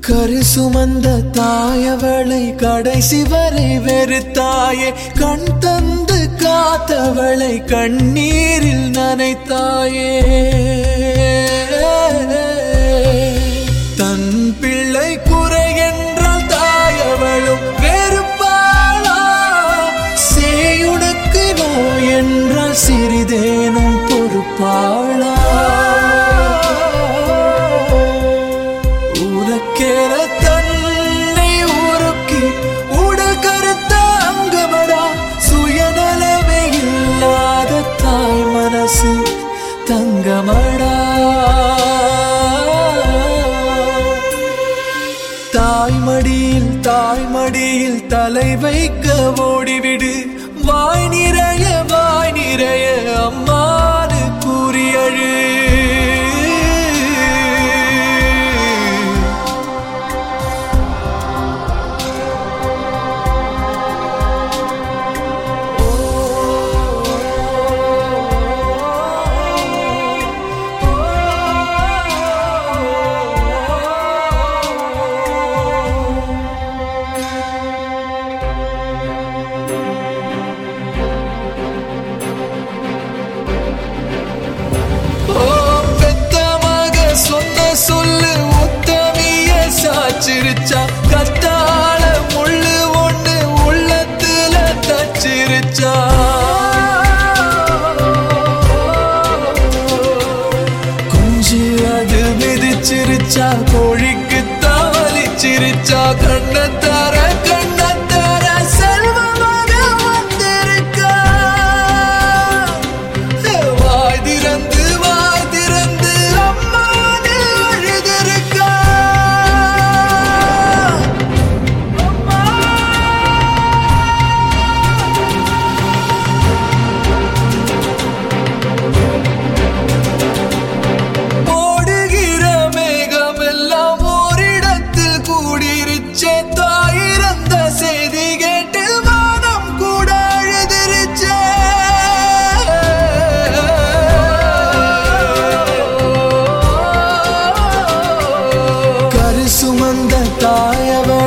கரு சுமந்த தாயவளை கடைசி வரை வெறுத்தாயே கண் தந்து காத்தவளை கண்ணீரில் நனைத்தாயே தன் பிள்ளை குறை என்றால் தாயவளும் வெறுப்பாளா சேயுனக்கு நோய் என்றால் சிறிதேனும் பொறுப்பாளா உனக்கேற தன்னை உருக்கி உடல் கருத்த அங்கமடா சுயநலமே இல்லாத தாய் மனசு தங்கமடா தாய்மடியில் தாய்மடியில் தலை வைக்க ஓடிவிடு வாய் நிறைய வாய் நிறைய அம்மானு கூறியழு ஓ பெத்த மக சொன்ன சொல்லு உத்தமிய சாச்சிருச்சா கத்தாழ முள்ளு ஒண்ணு உள்ளத்துல தச்சிருச்சா குஞ்சு அது மிதிச்சிருச்சா கோழிக்கு தாவலிச்சிருச்சா கண்ணத்தார கண்ணத்தார செல்வமாக வந்திருக்கா வாய் திறந்து வாய் திறந்து அம்மானு அழுதிருக்கா ஓடுகிற மேகமெல்லாம் ஓரிடத்தில் கூடிருச்சே தாயிறந்த செய்தி கேட்டு வானம் கூட அழுதிருச்சே கரு சுமந்த தாயவ